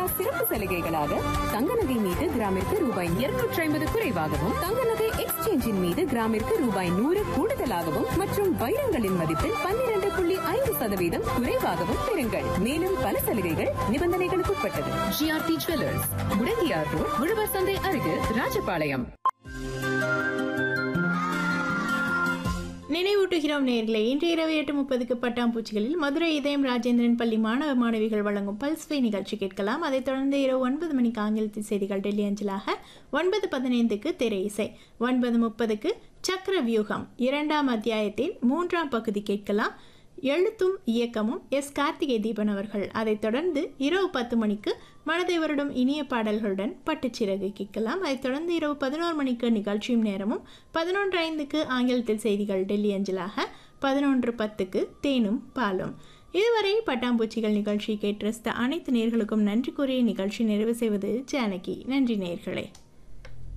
சிறப்பு சலுகைகளாக தங்க நகை மீது கிராமிற்கு ரூபாய் இருநூற்றி ஐம்பது குறைவாகவும் தங்க நகை எக்ஸ்சேஞ்சின் மீது கிராமிற்கு ரூபாய் நூறு கூடுதலாகவும் மற்றும் வைரங்களின் மதிப்பில் பன்னிரண்டு புள்ளி ஐந்து சதவீதம் குறைவாகவும் பெறுங்கள் மேலும் பல சலுகைகள் நிபந்தனைகளுக்கு உட்பட்டது ஜிஆர்டி ஜுவல்லர்ஸ் முடங்கியார் ரோட் உழவர் சந்தை அருகே ராஜபாளையம் நினைவூட்டுகிறோம் நேர்களே இன்று இரவு எட்டு முப்பதுக்கு பட்டாம்பூச்சிகளில் மதுரை இதயம் ராஜேந்திரன் பள்ளி மாணவ மாணவிகள் வழங்கும் பல்ஸ்வை நிகழ்ச்சி கேட்கலாம் அதைத் தொடர்ந்து இரவு ஒன்பது மணிக்கு ஆங்கிலத்தில் செய்திகள் டெல்லி அஞ்சலாக ஒன்பது பதினைந்துக்கு திரை இசை ஒன்பது முப்பதுக்கு சக்கர வியூகம் இரண்டாம் அத்தியாயத்தின் மூன்றாம் பகுதி கேட்கலாம் எழுத்தும் இயக்கமும் எஸ் கார்த்திகை தீபன் அவர்கள் அதைத் தொடர்ந்து இரவு பத்து மணிக்கு மனதை வருடம் இனிய பாடல்களுடன் பட்டுச்சிறகு கேட்கலாம் அதைத் தொடர்ந்து இரவு பதினோரு மணிக்கு நிகழ்ச்சியும் நேரமும் பதினொன்று ஐந்துக்கு ஆங்கிலத்தில் செய்திகள் டெல்லி அஞ்சலாக பதினொன்று பத்துக்கு தேனும் பாலும் இதுவரை பட்டாம்பூச்சிகள் நிகழ்ச்சி கேட்டு ரசித்த அனைத்து நேர்களுக்கும் நன்றி கூறிய நிகழ்ச்சி நிறைவு செய்வது ஜானகி நன்றி நேர்களே